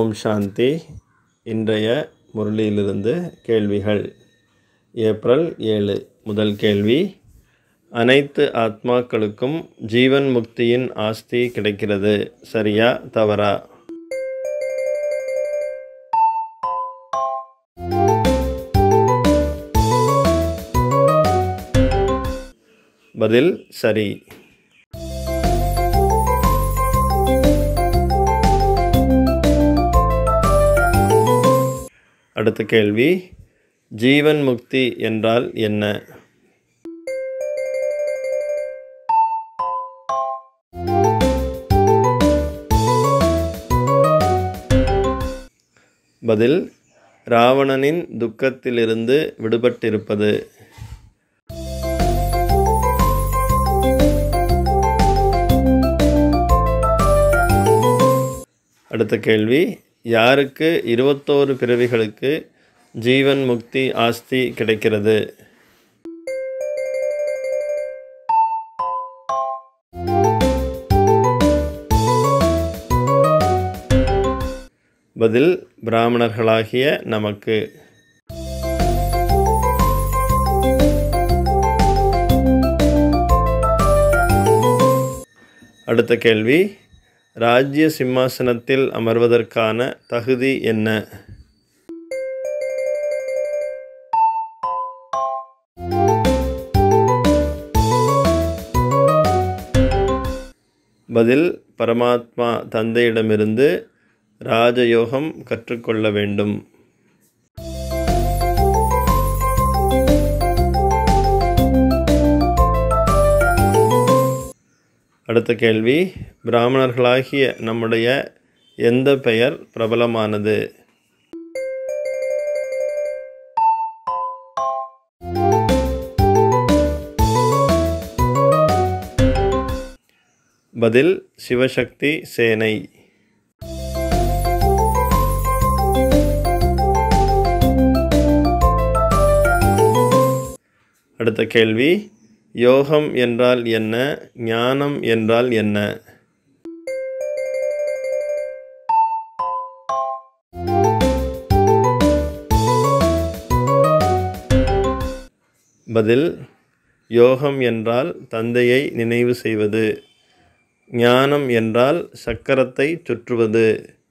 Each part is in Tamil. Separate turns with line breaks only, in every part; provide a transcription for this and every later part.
ஓம் சாந்தி இன்றைய முரளியிலிருந்து கேள்விகள் ஏப்ரல் ஏழு முதல் கேள்வி அனைத்து ஆத்மாக்களுக்கும் ஜீவன் முக்தியின் ஆஸ்தி கிடைக்கிறது சரியா தவறா பதில் சரி அடுத்த கேள்வி ஜீவன் முக்தி என்றால் என்ன பதில் ராவணனின் துக்கத்திலிருந்து விடுபட்டிருப்பது அடுத்த கேள்வி யாருக்கு இருபத்தோரு பிறவிகளுக்கு ஜீவன் முக்தி ஆஸ்தி கிடைக்கிறது பதில் பிராமணர்களாகிய நமக்கு அடுத்த கேள்வி ராஜ்ய சிம்மாசனத்தில் அமர்வதற்கான தகுதி என்ன பதில் பரமாத்மா தந்தையிடமிருந்து ராஜயோகம் கற்றுக்கொள்ள வேண்டும் அடுத்த கேள்வி பிராமணர்களாகிய நம்முடைய எந்த பெயர் பிரபலமானது பதில் சிவசக்தி சேனை அடுத்த கேள்வி யோகம் என்றால் என்ன ஞானம் என்றால் என்ன பதில் யோகம் என்றால் தந்தையை நினைவு செய்வது ஞானம் என்றால் சக்கரத்தை சுற்றுவது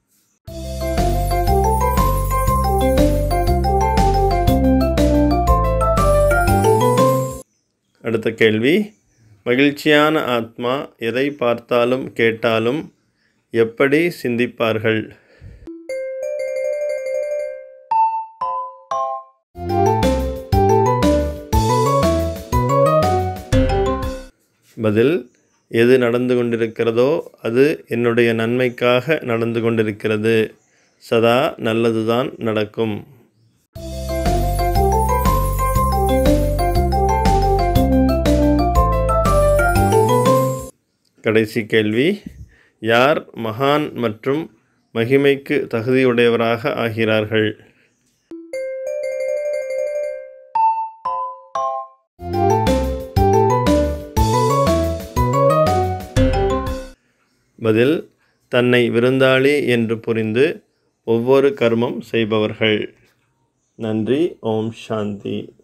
அடுத்த கேள்வி மகிழ்ச்சியான ஆத்மா எதை பார்த்தாலும் கேட்டாலும் எப்படி சிந்திப்பார்கள் பதில் எது நடந்து கொண்டிருக்கிறதோ அது என்னுடைய நன்மைக்காக நடந்து கொண்டிருக்கிறது சதா நல்லதுதான் நடக்கும் கடைசி கேள்வி யார் மகான் மற்றும் மகிமைக்கு தகுதியுடையவராக ஆகிறார்கள் பதில் தன்னை விருந்தாளி என்று புரிந்து ஒவ்வொரு கர்மம் செய்பவர்கள் நன்றி ஓம் சாந்தி